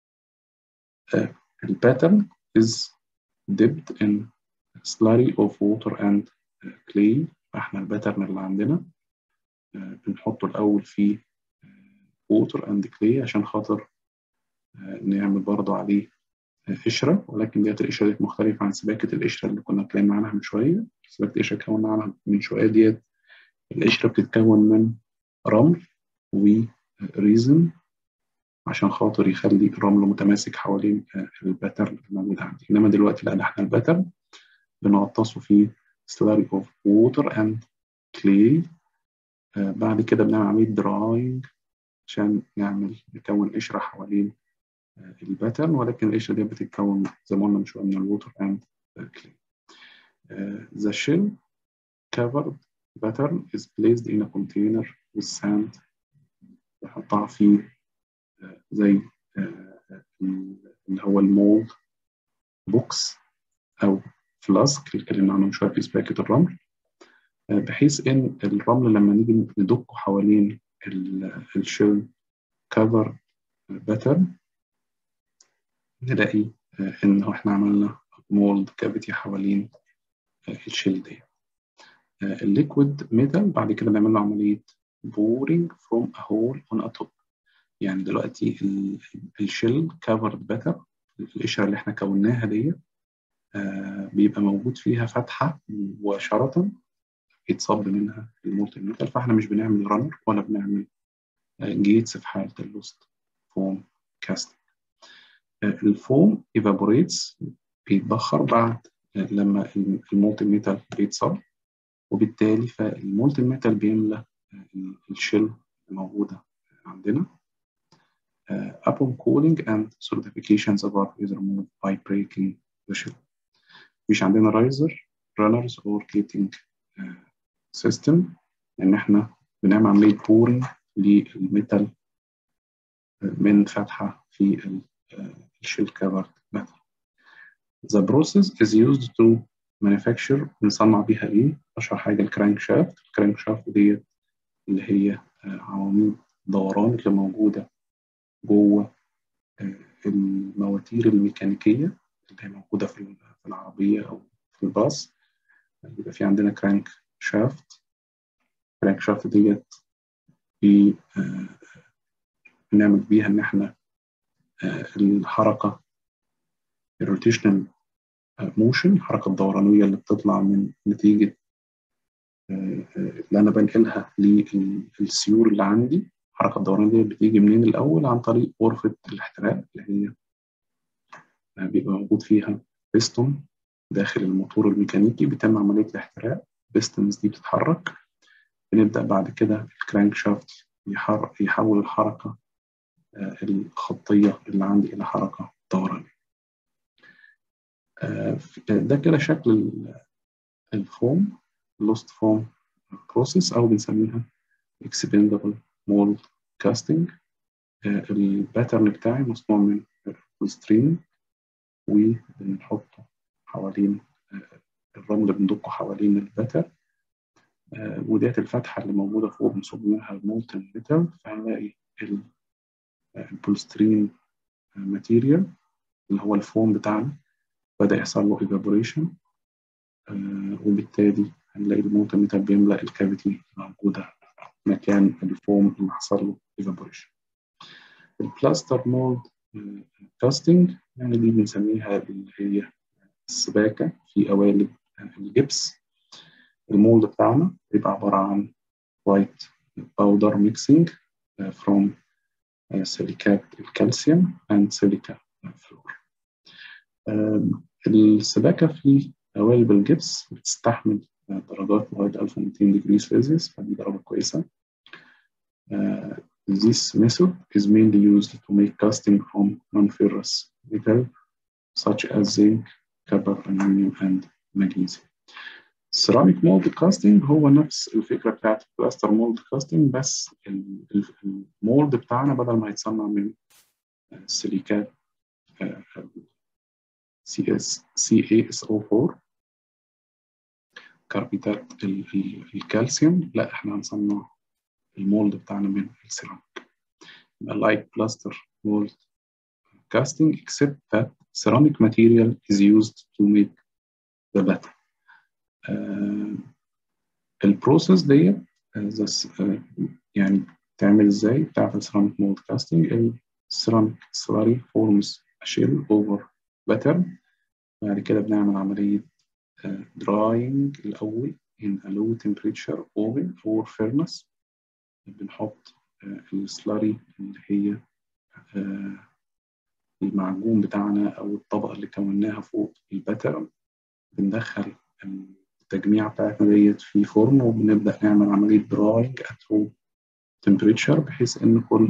الباترن is dipped in slurry of water and clay احنا الباترن اللي عندنا آه بنحطه الأول في water and clay عشان خاطر آه نعمل برضه عليه قشرة ولكن ديت القشرة ديت مختلفة عن سباكة القشرة اللي كنا اتكلمنا عنها من شوية سباكة القشرة اتكلمنا عنها من شوية ديت القشرة بتتكون من رمل وريزن عشان خاطر يخلي الرمل متماسك حوالين الباترن الموجود عندي انما دلوقتي لا احنا الباترن بنغطسه في slurry of water and clay آه بعد كده بنعمل عملية دراينج عشان نعمل نكون قشرة حوالين الباترن ولكن القشرة دي بتتكون زي ما قلنا من شوية من الووتر اند كلي. The shell covered pattern is placed in a container with sand بحطها في زي اللي هو المولد بوكس أو فلاسك اللي اتكلمنا عنه من شوية في سباكة الرمل بحيث إن الرمل لما نيجي ندقه حوالين الشيل كفر باترن نلاقي إن احنا عملنا مولد كافيتي حوالين الشيل دي الليكويد ميتال بعد كده نعمل له عملية بورينج فروم a hole on a top يعني دلوقتي الشيل كفرد باتر القشرة اللي احنا كوناها دي بيبقى موجود فيها فتحة مباشرة يتصب منها المولتن ميتال فاحنا مش بنعمل رانر ولا بنعمل جيتس في حالة اللوست فوم كاستنج الفوم ايفابوريتس بيتبخر بعد لما المولتن ميتال بيتصب وبالتالي فالمولتن ميتال بيملى الشيل الموجودة عندنا uh, upon cooling and solidification the part is removed by breaking the shell مش عندنا رايزر runners or gating uh, system ان احنا بنعمل عملية بورنج للميتال من فتحة في الشيل كفر metal. The process is used to manufacture بنصنع بيها ايه؟ اشهر حاجة الكرانك شافت، الكرانك شافت ديت اللي هي عواميد دوران اللي موجودة جوه المواتير الميكانيكية اللي هي موجودة في العربية أو في الباص بيبقى في عندنا كرانك شافت كرانك شافت ديت بنعمل بيها إن إحنا الحركة الروتيشنال موشن الحركة الدورانية اللي بتطلع من نتيجة اللي أنا بنقلها للسيور اللي عندي الحركة الدورانية دي بتيجي منين الأول عن طريق غرفة الاحتراق اللي هي بيبقى موجود فيها بيستون داخل الموتور الميكانيكي بيتم عملية الاحتراق بيستونز دي بتتحرك بنبدأ بعد كده الكرانك شافت يحول الحركة الخطية اللي عندي إلى حركة دورانية ده كده شكل الفوم lost form process أو بنسميها expendable mold casting الباترن بتاعي مصنوع من بولسترين وبنحطه حوالين الرمل بندقه حوالين الباتر وديت الفتحة اللي موجودة فوق بنصب منها المولتن ميتال فهنلاقي البولسترين ماتيريال اللي هو الفوم بتاعنا بدأ يحصل له evaporation وبالتالي هنلاقي المولتن ميتال بيملأ الكافيتي الموجودة مكان الفوم اللي حصل له ايفابوريشن البلاستر مولد كاستنج يعني دي بنسميها اللي هي السباكة في قوالب الجبس المولد بتاعنا بيبقى عبارة عن white powder mixing from سيليكات الكالسيوم and سيليكا فلور السباكة في قوالب الجبس بتستحمل درجات لغاية 1200 degree Celsius فدي درجة كويسة. Uh, this method is mainly used to make casting from non-ferrous metal such as zinc, copper, aluminum and magnesium. ceramic mold casting هو نفس الفكرة بتاعت plaster mold casting بس المولد بتاعنا بدل ما يتصنع من سيليكات CaSO4 كربيتات الكالسيوم لا احنا هنصنع المولد بتاعنا من السيراميك like plaster mold casting except that ceramic material is used to make the batter uh, البروسيس ديت uh, يعني تعمل ازاي بتاعت السيراميك مولد كاستنج السيراميك slurry forms a shell over batter بعد كده بنعمل عملية drying الأول in a low temperature oven or furnace بنحط السلاري اللي هي المعجون بتاعنا أو الطبقة اللي كوناها فوق الباترن بندخل التجميعة بتاعتنا ديت في فرن وبنبدأ نعمل عملية دراينج at low temperature بحيث إن كل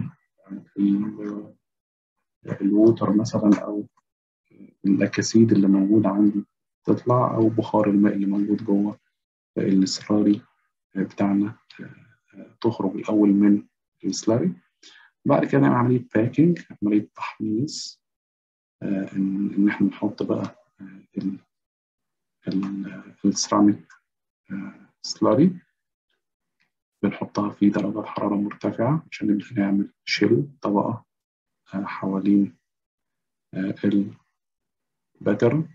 الووتر مثلا أو الأكاسيد اللي موجودة عندي تطلع أو بخار الماء اللي موجود جوه السلاري بتاعنا تخرج الأول من السلاري بعد كده نعمل عملية باكينج عملية تحميص إن إحنا نحط بقى السيراميك سلاري بنحطها في درجات حرارة مرتفعة عشان نبدأ نعمل شيل طبقة حوالين الباترن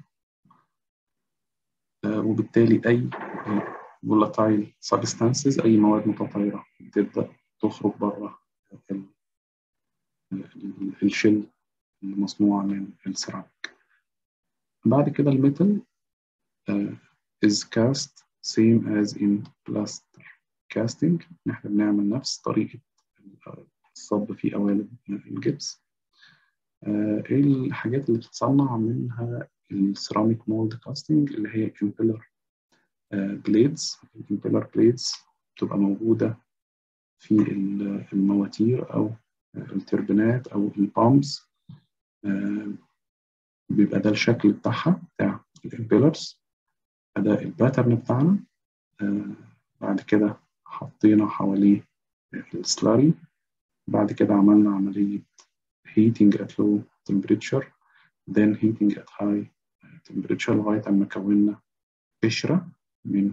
وبالتالي أي volatile substances أي مواد متطايرة بتبدأ تخرج بره الشل المصنوع من السيراميك بعد كده الميتال uh, is cast same as in plaster casting احنا بنعمل نفس طريقة الصب في قوالب الجبس uh, ايه الحاجات اللي بتتصنع منها السيراميك مولد كاستنج اللي هي امبيلر بليدز الامبيلر بليدز بتبقى موجودة في المواتير أو التربينات أو البامبس بيبقى ده الشكل بتاعها بتاع الامبيلرز ده الباترن بتاعنا بعد كده حطينا حواليه السلاري بعد كده عملنا عملية heating at low temperature then heating at high temperature لغاية أما كونا قشرة من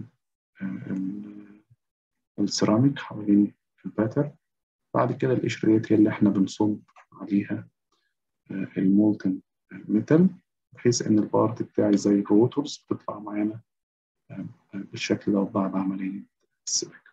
السيراميك حوالين الباتر بعد كده القشرة ديت هي اللي احنا بنصب عليها المولتن ميتال بحيث ان البارت بتاعي زي الروتورز بتطلع معانا بالشكل ده بعد عملية السباكة.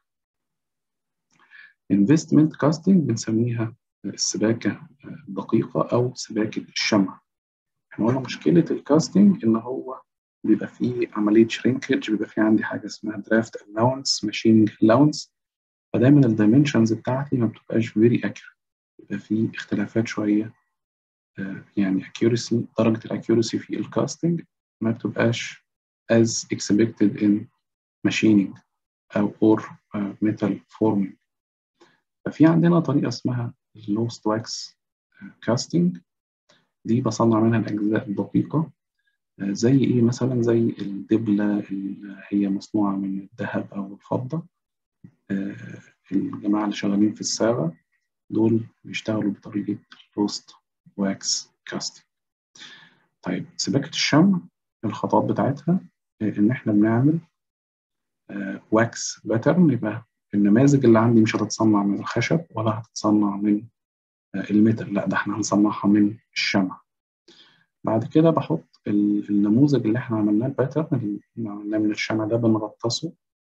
انفستمنت كاستنج بنسميها السباكة الدقيقة أو سباكة الشمع. احنا قلنا مشكلة الكاستنج إن هو بيبقى فيه عملية شرينكج بيبقى فيه عندي حاجة اسمها درافت الاونس ماشينج الاونس فدايما الدايمنشنز بتاعتي ما بتبقاش فيري اكيوريت بيبقى فيه اختلافات شوية يعني accuracy درجة الاكيورسي في الكاستنج ما بتبقاش as expected in machining أو or uh, metal forming ففي عندنا طريقة اسمها lost wax casting دي بصنع منها الأجزاء الدقيقة زي إيه مثلا زي الدبلة اللي هي مصنوعة من الذهب أو الفضة الجماعة اللي شغالين في الصاغة دول بيشتغلوا بطريقة روست واكس كاستنج طيب سباكة الشمع الخطوات بتاعتها إن إحنا بنعمل واكس باترن يبقى النماذج اللي عندي مش هتتصنع من الخشب ولا هتتصنع من الميتال لا ده احنا هنصنعها من الشمع بعد كده بحط النموذج اللي احنا عملناه الباترن اللي عملناه من الشمع ده بنغطسه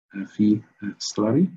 في سلاري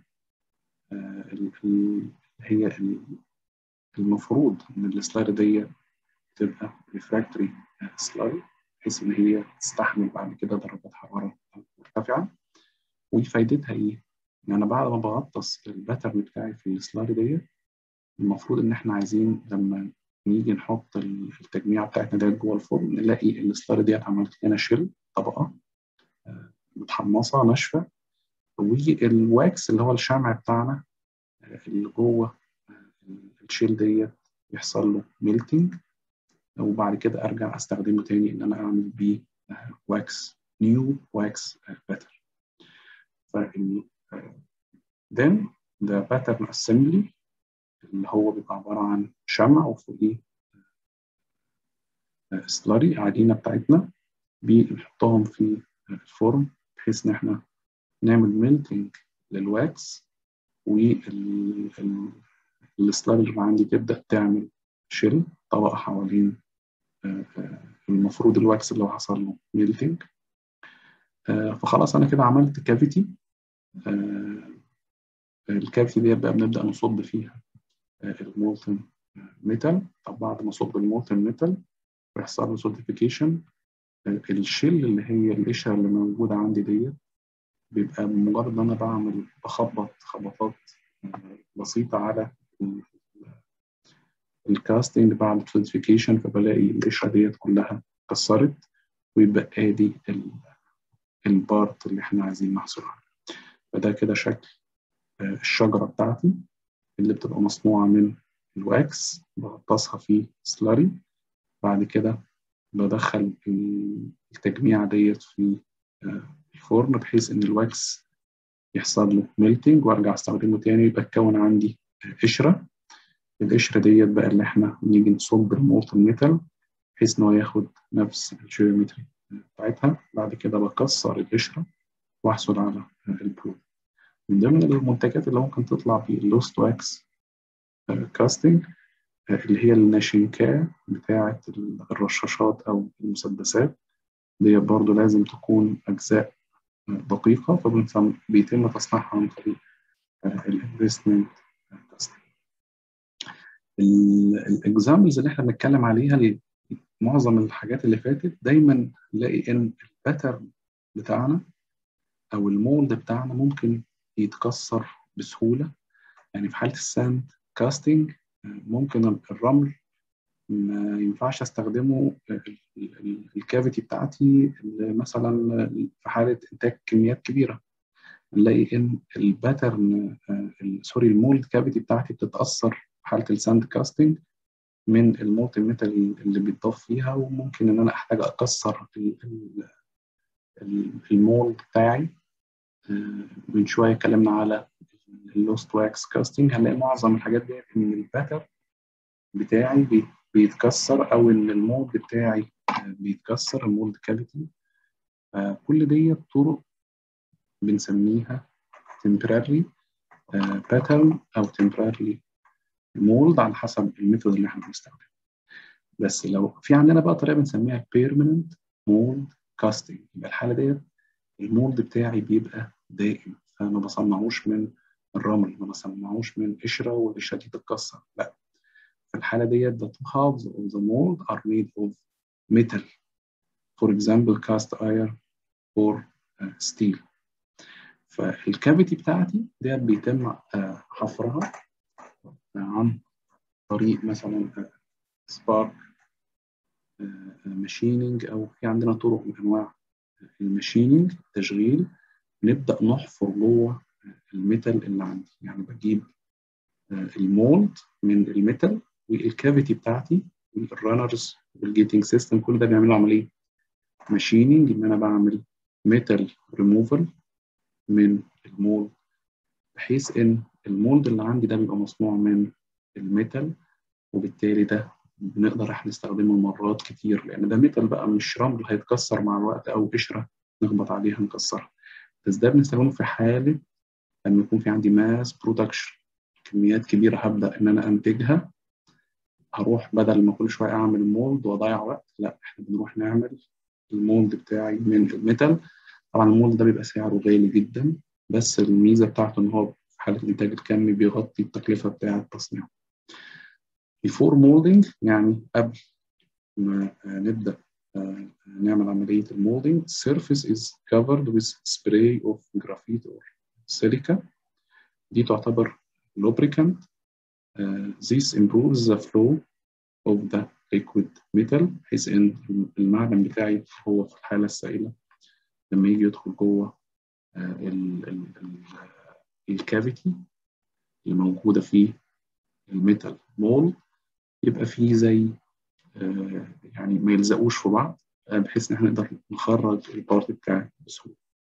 هي المفروض ان السلاري دي تبقى ريفراكتوري سلاري بحيث ان هي تستحمل بعد كده درجات حراره مرتفعه وفايدتها ايه؟ ان انا بعد ما بغطس الباترن بتاعي في السلاري دي المفروض ان احنا عايزين لما نيجي نحط التجميع بتاعتنا ديت جوه الفرن نلاقي السلاري ديت عملت لنا شيل طبقه متحمصه ناشفه والواكس اللي هو الشمع بتاعنا اللي جوه الشيل ديت يحصل له ميلتنج وبعد كده ارجع استخدمه تاني ان انا اعمل بيه واكس نيو واكس باتر ف then the pattern assembly اللي هو بيبقى عبارة عن شمع وفوقيه سلاري عجينة بتاعتنا بنحطهم في الفرن بحيث إن إحنا نعمل ميلتنج للواكس والسلاري اللي عندي تبدأ تعمل شيل طبقة حوالين المفروض الواكس اللي هو حصل له ميلتنج فخلاص أنا كده عملت كافيتي الكافيتي دي بقى بنبدأ نصب فيها المولتن ميتال طب بعد ما اصب المولتن ميتال ويحصل له سوليديفيكيشن الشيل اللي هي القشره اللي موجوده عندي ديت بيبقى مجرد ان انا بعمل بخبط خبطات بسيطه على الكاستنج بعد سوليديفيكيشن فبلاقي القشره ديت كلها اتكسرت ويبقى دي البارت اللي احنا عايزين نحصل عليه فده كده شكل الشجره بتاعتي اللي بتبقى مصنوعة من الواكس بغطسها في سلاري بعد كده بدخل التجميع ديت في الفرن بحيث إن الواكس يحصل له ميلتنج وأرجع أستخدمه تاني يبقى اتكون عندي قشرة القشرة ديت بقى اللي إحنا نيجي نصب المولتن ميتال بحيث إن هو ياخد نفس الجيومتري بتاعتها بعد كده بكسر القشرة وأحصل على البرو من ضمن المنتجات اللي ممكن تطلع في اللوست واكس كاستنج اللي هي الناشينكا بتاعة الرشاشات أو المسدسات دي برضو لازم تكون أجزاء دقيقة فبيتم تصنيعها عن طريق الانفستمنت كاستنج الاكزامبلز اللي احنا بنتكلم عليها معظم الحاجات اللي فاتت دايما نلاقي ان الباترن بتاعنا او المولد بتاعنا ممكن يتكسر بسهولة يعني في حالة الساند كاستنج ممكن الرمل ما ينفعش استخدمه الكافيتي بتاعتي مثلا في حالة انتاج كميات كبيرة نلاقي ان الباترن سوري المولد كافيتي بتاعتي بتتأثر في حالة الساند كاستنج من المولتن ميتال اللي بيتضاف فيها وممكن ان انا احتاج اكسر المولد بتاعي من شويه اتكلمنا على اللوست واكس كاستنج هنلاقي معظم الحاجات دي ان الباتر بتاعي بيتكسر او ان المولد بتاعي بيتكسر المولد كافيتي كل دي طرق بنسميها temporary pattern او temporary mold على حسب الميثود اللي احنا بنستخدمه بس لو في عندنا بقى طريقه بنسميها permanent mold casting يبقى الحاله ديت المولد بتاعي بيبقى دائم فما بصنعوش من الرمل ما بصنعوش من قشره والقشره دي تتكسر لا في الحاله ديت the two halves of the mold are made of metal for example cast iron or uh, steel فالكافيتي بتاعتي ديت بيتم حفرها عن طريق مثلا سبارك ماشيننج او في عندنا طرق من انواع الماشيننج تشغيل نبدا نحفر جوه الميتال اللي عندي يعني بجيب المولد من الميتال والكافيتي بتاعتي والرانرز والجيتنج سيستم كل ده بيعملوا عمليه ماشيننج ان انا بعمل ميتال ريموفال من المولد بحيث ان المولد اللي عندي ده بيبقى مصنوع من الميتال وبالتالي ده بنقدر احنا نستخدمه مرات كتير لان ده ميتال بقى مش رمل هيتكسر مع الوقت او قشره نخبط عليها نكسرها بس ده بنستخدمه في حاله لما يكون في عندي ماس برودكشن كميات كبيره هبدا ان انا انتجها هروح بدل ما كل شويه اعمل مولد واضيع وقت لا احنا بنروح نعمل المولد بتاعي من الميتال طبعا المولد ده بيبقى سعره غالي جدا بس الميزة بتاعته إن هو في حالة الإنتاج الكمي بيغطي التكلفة بتاعة تصنيعه. before molding يعني قبل ما نبدأ نعمل عملية المولدنج surface is covered with spray of graphite or silica دي تعتبر lubricant uh, this improves the flow of the liquid metal بحيث ان المعدن بتاعي هو في الحالة السائلة لما يجي يدخل جوه الكافيتي اللي موجودة في الميتال مول يبقى فيه زي يعني ما يلزقوش في بعض بحيث ان احنا نقدر نخرج البارت بتاعي بسهوله.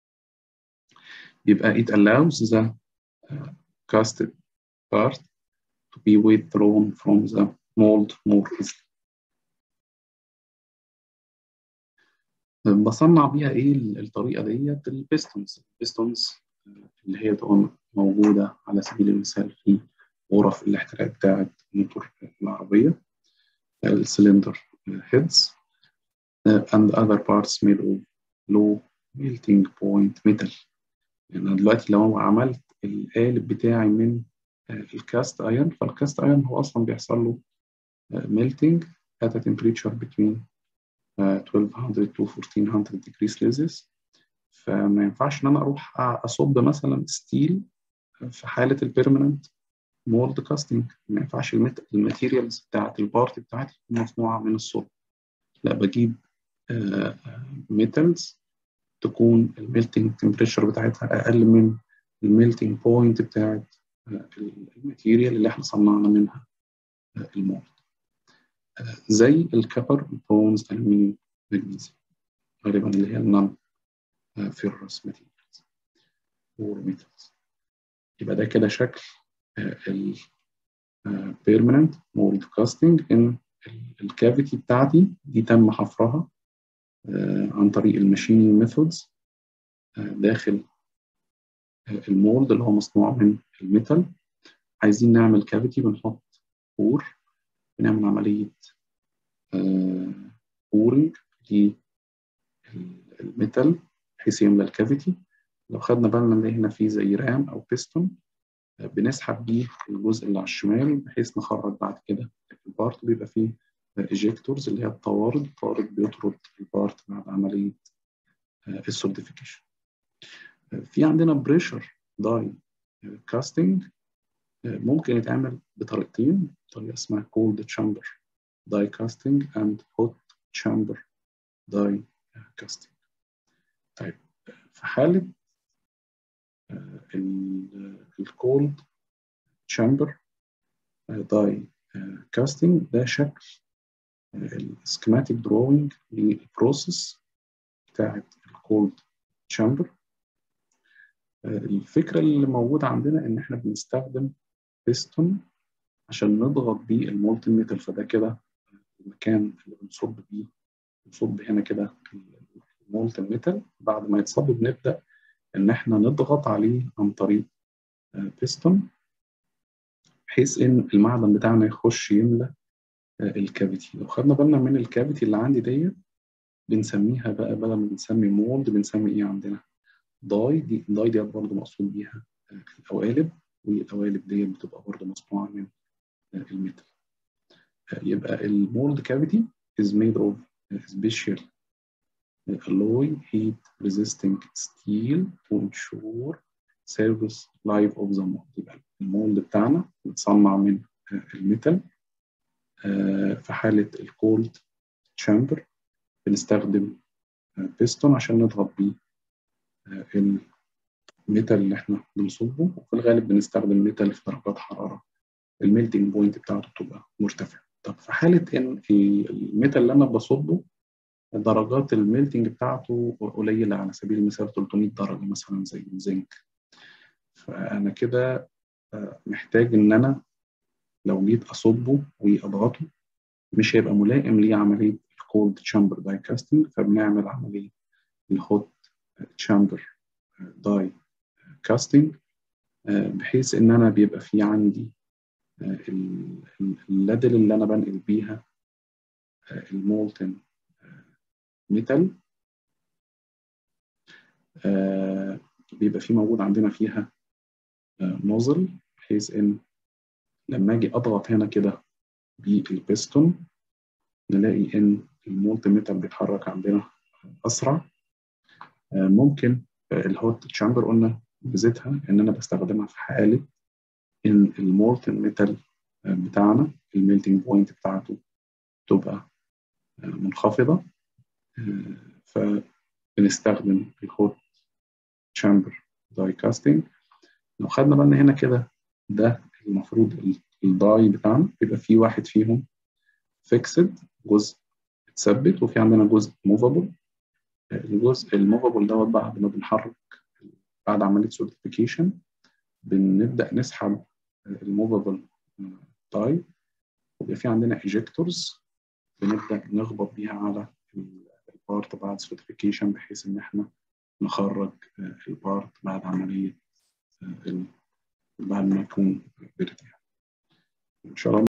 يبقى it allows the uh, casted part to be withdrawn from the mold more easily. بصنع بيها ايه الطريقه ديت البيستونز البيستونز اللي هي بتبقى موجوده على سبيل المثال في غرف الاحتراق بتاعه موتور العربيه السلندر heads uh, and other parts made of low melting point metal يعني أنا دلوقتي لو عملت القالب بتاعي من الكاست ايرون فالكاست ايرون هو اصلا بيحصل له melting at a temperature between 1200 to 1400 degrees Celsius فما ينفعش ان انا اروح اصب مثلا ستيل في حاله البيرمننت مولد كاستنج ما ينفعش الماتيريالز بتاعت البارت بتاعتي مصنوعه من الصلب لا بجيب ميتالز تكون الميلتنج تمبريتشر بتاعتها اقل من الميلتنج بوينت بتاعت الماتيريال اللي احنا صنعنا منها المولد زي الكبر برونز الومنيوم مغنيسيوم غالبا اللي هي النون فيرس ماتيريالز اور ميتالز يبقى ده كده شكل ال permanent mold casting ان الكافيتي بتاعتي دي تم حفرها عن طريق الماشينينج ميثودز داخل المولد اللي هو مصنوع من الميتال عايزين نعمل كافيتي بنحط بور بنعمل عملية بورنج للميتال بحيث يملى الكافيتي لو خدنا بالنا ان هنا في زي رام او بيستون بنسحب بيه الجزء اللي على الشمال بحيث نخرج بعد كده البارت بيبقى فيه ايجيكتورز اللي هي الطوارد الطوارد بيطرد البارت بعد عملية السولديفيكيشن في عندنا بريشر داي كاستنج ممكن يتعمل بطريقتين طريقة اسمها cold chamber die casting and hot chamber die casting طيب في حالة الكولد chamber die casting ده شكل السكيماتيك دروينج للبروسيس بتاعت الكولد chamber الفكرة اللي موجودة عندنا إن إحنا بنستخدم بيستون عشان نضغط بيه المولتن ميتال فده كده المكان اللي بنصب بيه بنصب هنا كده المولتن ميتال بعد ما يتصب بنبدأ إن إحنا نضغط عليه عن طريق بيستون بحيث إن المعدن بتاعنا يخش يملى الكافيتي لو خدنا بالنا من الكافيتي اللي عندي ديت بنسميها بقى بدل ما بنسمي مولد بنسمي إيه عندنا داي دي داي ديت برضه مقصود بيها القوالب والقوالب ديت بتبقى برضه مصنوعة من الميتال يبقى المولد كافيتي is made of special alloy heat resisting steel to ensure service life of the mold يبقى المولد بتاعنا متصنع من الميتال في حالة الكولد تشامبر بنستخدم بيستون عشان نضغط بيه الميتال اللي احنا بنصبه وفي الغالب بنستخدم ميتال في درجات حرارة الميلتنج بوينت بتاعته تبقى مرتفعة طب في حالة ان الميتال اللي انا بصبه درجات الميلتنج بتاعته قليلة على سبيل المثال 300 درجة مثلا زي الزنك فأنا كده محتاج إن أنا لو جيت أصبه وأضغطه مش هيبقى ملائم ليه عملية الكولد تشامبر داي كاستنج فبنعمل عملية الهوت تشامبر داي كاستنج بحيث إن أنا بيبقى في عندي اللدل اللي أنا بنقل بيها المولتن ميتال بيبقى في موجود عندنا فيها نوزل بحيث ان لما اجي اضغط هنا كده بالبستون نلاقي ان المولت ميتال بيتحرك عندنا اسرع ممكن الهوت تشامبر قلنا ميزتها ان انا بستخدمها في حاله ان المولتن ميتال بتاعنا الميلتنج بوينت بتاعته تبقى منخفضه فبنستخدم الهوت تشامبر داي كاستنج لو خدنا بالنا هنا كده ده المفروض الداي بتاعنا بيبقى فيه واحد فيهم فيكسد جزء اتثبت وفي عندنا جزء موفابل الجزء الموفابل دوت بعد ما بنحرك بعد عمليه سوليديفيكيشن بنبدا نسحب الموفابل داي ويبقى في عندنا ايجكتورز بنبدا نخبط بيها على البارت بعد سوليديفيكيشن بحيث ان احنا نخرج البارت بعد عمليه بعد ما يكون برد ان شاء الله